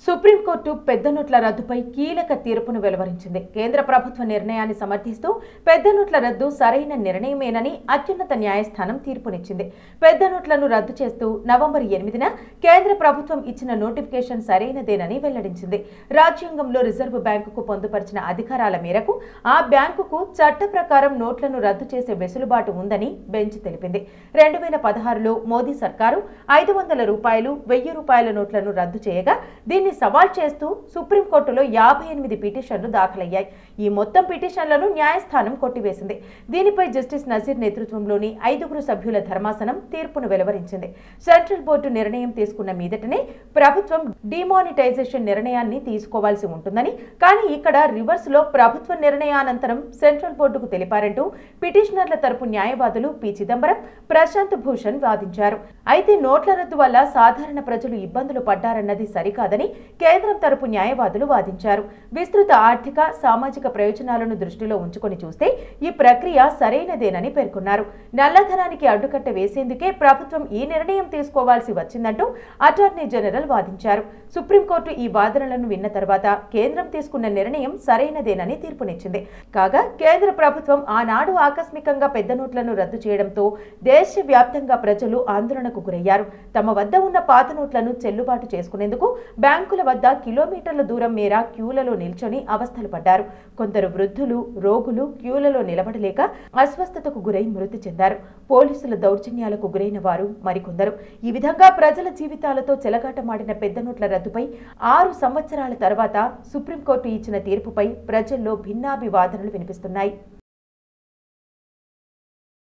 supreme court పెద్ద నోట్ల రద్దుపై కీలక తీర్పును వెలువరించింది కేంద్ర ప్రభుత్వ నిర్ణయాన్ని సమర్థిస్తూ పెద్ద నోట్ల రద్దు సరైన నిర్ణయమేనని అత్యున్నత న్యాయస్థానం తీర్పునిచ్చింది పెద్ద నోట్లను రద్దు చేస్తూ నవంబర్ ఎనిమిదిన కేంద్ర ప్రభుత్వం ఇచ్చిన నోటిఫికేషన్ సరైనదేనని వెల్లడించింది రాజ్యాంగంలో రిజర్వ్ బ్యాంకుకు పొందుపరిచిన అధికారాల మేరకు ఆ బ్యాంకుకు చట్ట ప్రకారం నోట్లను రద్దు చేసే వెసులుబాటు ఉందని బెంచ్ తెలిపింది రెండు వేల పదహారులో మోదీ సర్కారు ఐదు వందల రూపాయలు వెయ్యి రూపాయల నోట్లను రద్దు చేయగా దీన్ని సవాల్ చేస్తూ సుప్రీంకోర్టులో యాభై ఎనిమిది పిటిషన్లు దాఖలయ్యాయి ఈ మొత్తం పిటిషన్లను న్యాయస్థానం కొట్టివేసింది దీనిపై జస్టిస్ నజీర్ నేతృత్వంలోని ఐదుగురు సభ్యుల ధర్మాసనం తీర్పును వెలువరించింది సెంట్రల్ బోర్డు నిర్ణయం తీసుకున్న మీదటనే ప్రభుత్వం డిమానిటైజేషన్ నిర్ణయాన్ని తీసుకోవాల్సి ఉంటుందని కానీ ఇక్కడ రివర్స్ లో ప్రభుత్వ నిర్ణయానంతరం సెంట్రల్ బోర్డుకు తెలిపారంటూ పిటిషనర్ల తరపు న్యాయవాదులు పి చిదంబరం ప్రశాంత్ భూషణ్ వాదించారు అయితే నోట్ల రద్దు వల్ల సాధారణ ప్రజలు ఇబ్బందులు పడ్డారన్నది సరికాదని కేంద్రం తరపు న్యాయవాదులు వాదించారు విస్తృత ఆర్థిక సామాజిక ప్రయోజనాలను దృష్టిలో ఉంచుకొని చూస్తే ఈ ప్రక్రియ సరైనదేనని పేర్కొన్నారు నల్లధనానికి అడ్డుకట్ట వేసేందుకే ప్రభుత్వం ఈ నిర్ణయం తీసుకోవాల్సి వచ్చిందంటూ అటార్నీ జనరల్ వాదించారు సుప్రీంకోర్టు ఈ వాదనలను విన్న తర్వాత కేంద్రం తీసుకున్న నిర్ణయం సరైనదేనని తీర్పునిచ్చింది కాగా కేంద్ర ప్రభుత్వం ఆనాడు ఆకస్మికంగా పెద్ద నోట్లను రద్దు చేయడంతో దేశవ్యాప్తంగా ప్రజలు ఆందోళనకు గురయ్యారు తమ వద్ద ఉన్న పాత నోట్లను చెల్లుబాటు చేసుకునేందుకు బ్యాంకుల వద్ద కిలోమీటర్ల దూరం మేర క్యూలలో నిల్చొని అవస్థలు పడ్డారు కొందరు వృద్ధులు రోగులు క్యూలలో నిలబడలేక అస్వస్థతకు గురై మృతి చెందారు పోలీసుల దౌర్జన్యాలకు గురైన వారు మరికొందరు ఈ విధంగా ప్రజల జీవితాలతో చెలగాటమాడిన పెద్ద నోట్ల రద్దుపై ఆరు సంవత్సరాల తర్వాత సుప్రీంకోర్టు ఇచ్చిన తీర్పుపై ప్రజల్లో భిన్నాభివాదనలు వినిపిస్తున్నాయి